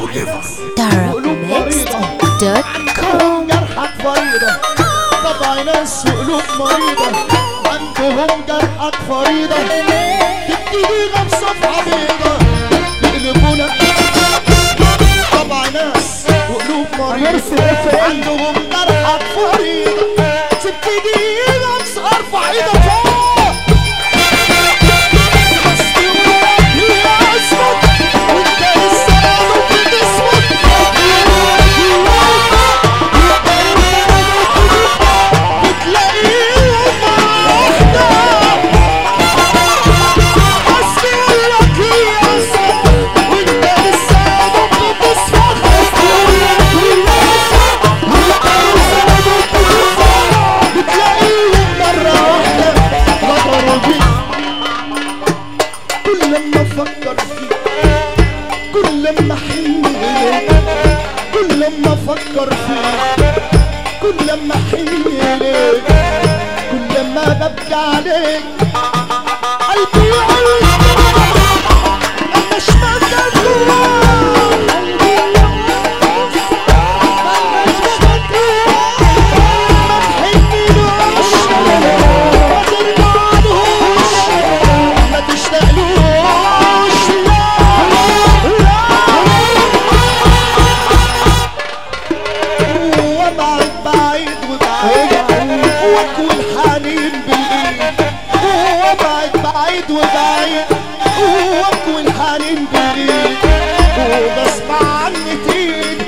forever عندهم جرحك فريضة طبع ناس وقلوب مريضة عندهم جرحك فريضة تبتدينا بصفحة بيضة يقلبونا طبع ناس وقلوب مريضة عندهم جرحك فريضة تبتدينا بصرفة ايدة فوق كل لما افكر فيك كل لما احن اليك كل لما افكر فيك كل لما احن اليك كل لما ببكي عليك قلبي يقول انا اشمعنى جواك ما تحنيلوش ما ترجعلوش ما تشتاقلوش لا وابعد بعيد وبعيد واكون حنين بالايد وابعد بعيد وبعيد واكون حنين بالايد وبسمع عني تيجي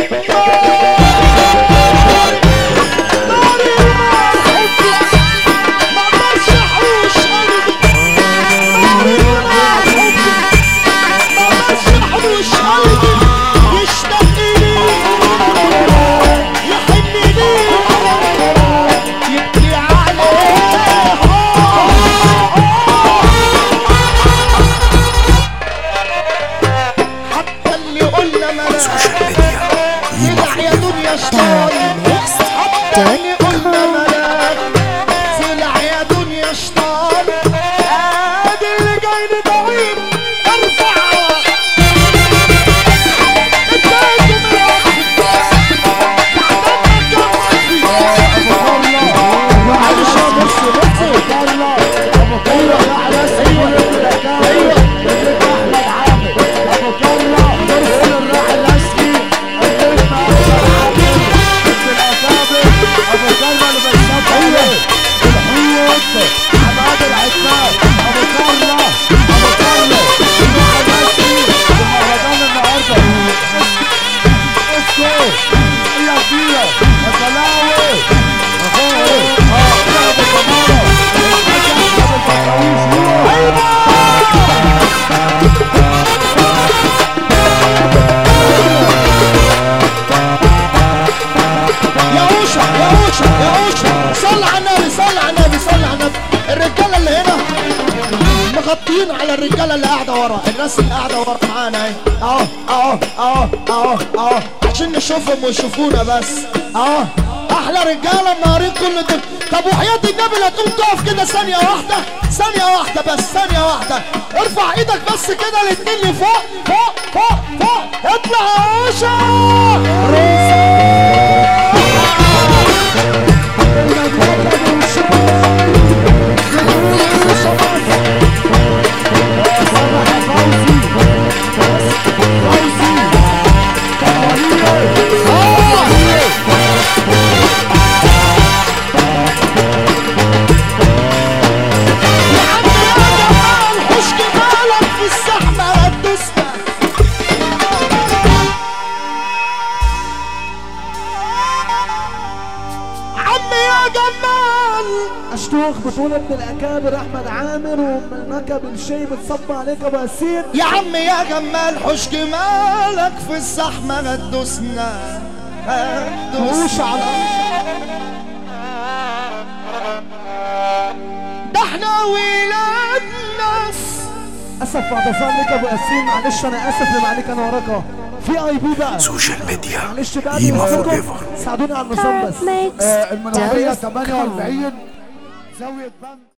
ما اقدرش احوش قلبي ما اقدرش احوش قلبي يشتاق لي يحن لي يبكي عليه حتى اللي قلنا ملاك طلع يا دنيا شطان حتى اللي قلنا ملاك طلع يا دنيا شطان ادي اللي جاي لضعيف ارفع انت قد معلش يا بص بص ايوه يا علاس ايوه ايوه احمد عامر ابو كلا مرسل الراحل الاسكي الدفع عامر الاكابر ابو كلا اللي بيصاب عليه الحوت عماد العتاب ابو كلا ابو كلا الراحل الاسكي المهرجان النهارده اسكو يا كبيره يا بلاوي اخوي اه يا ابو كماله يا اوشا يا اوشا يا اوشا صل على النبي صل على النبي صل على النبي الرجاله اللي هنا مغطيين على الرجاله اللي قاعده ورا الناس اللي قاعده ورا معانا اهي اهو اهو اهو اهو اهو عشان نشوفهم ويشوفونا بس اهو احلى رجاله النهارين كل دول طب وحياه النبي لا تقوم تقف كده ثانيه واحده ثانيه واحده بس ثانيه واحده ارفع ايدك بس كده الاتنين لفوق فوق فوق فوق اطلع يا اوشا يا عم يا جمال حش جمالك في الزحمة هتدوسنا عم يا جمال اشتوخ بطولة ابن الاكابر احمد عامر ومكب الشي بتصب عليك ابو ياسين يا عم يا جمال حش جمالك في الزحمة هتدوسنا هتدوسنا ده احنا ولاد ناس اسف بعد لك ابو ياسين معلش انا اسف اللي عليك انا وراك في اي بي بقى سوشيال ميديا معلش بقى قيمة بنقول فور لكم ايفر ساعدوني على النظام بس Mix آه المنوفية dot com. 48 زاوية بنك